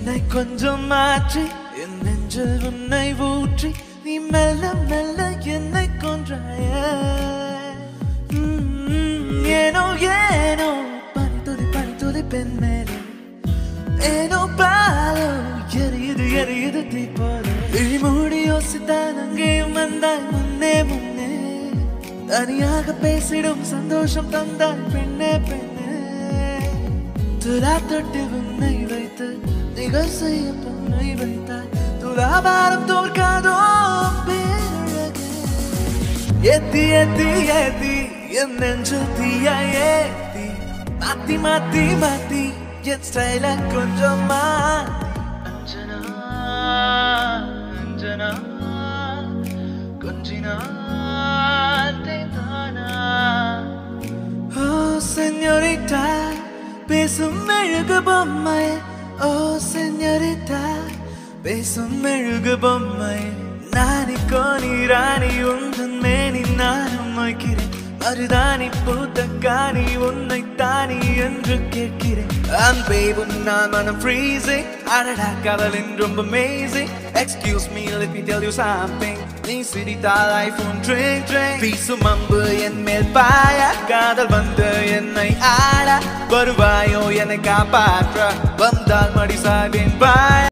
என்னை கொஞ்சம் மாற்றி என் நெஞ்சில் உன்னை ஊற்றி நீ மெல்ல மெல்ல என்னை கொன்றாய ஏனோ ஏனோ பனித்துளி பனித்துளி பெண் மேலே ஏனோ பாலோ எரியுது எரியுது தீ போல இழிமூடி யோசித்தான் அங்கேயும் வந்தாய் முன்னே முன்னே தனியாக பேசிடும் சந்தோஷம் தந்தாய் பெண்ணே பெண்ணே துலா தொட்டு உன்னை வைத்து நிகழ் செய்ய பொண்ணை வைத்தாய் துலாபாரம் தோற்காதோ பேரழகே ஏத்தி ஏத்தி ஏத்தி என் நெஞ்சில் தீயா ஏத்தி மாத்தி மாத்தி மாத்தி என் ஸ்டைல கொஞ்சம் மாத்தி அஞ்சனா அஞ்சனா கொஞ்சினா தேந்தானா ஓ செஞ்சோரிட்டா பேசும் மெழுகு பொம்மை ஓ செஞ்சோரிட்டா பேசும் மெழுகு பொம்மை நானி கோனி ராணி உந்தன் மேனி நானும் வைக்கிறேன் மருதாணி பூத்த காணி உன்னை தானி என்று கேட்கிறேன் அன்பே உன்னால் மனம் freezing அடடா காதலின் ரொம்ப amazing excuse me let me tell you something நீ சிரித்தால் ஐபோன் ட்ரிங் ட்ரிங் வீசும் அம்பு என் மேல் பாய காதல் வந்து என்னை ஆட வருவாயோ என்னை காப்பாற்ற வந்தால் மடி சாவேன் பாய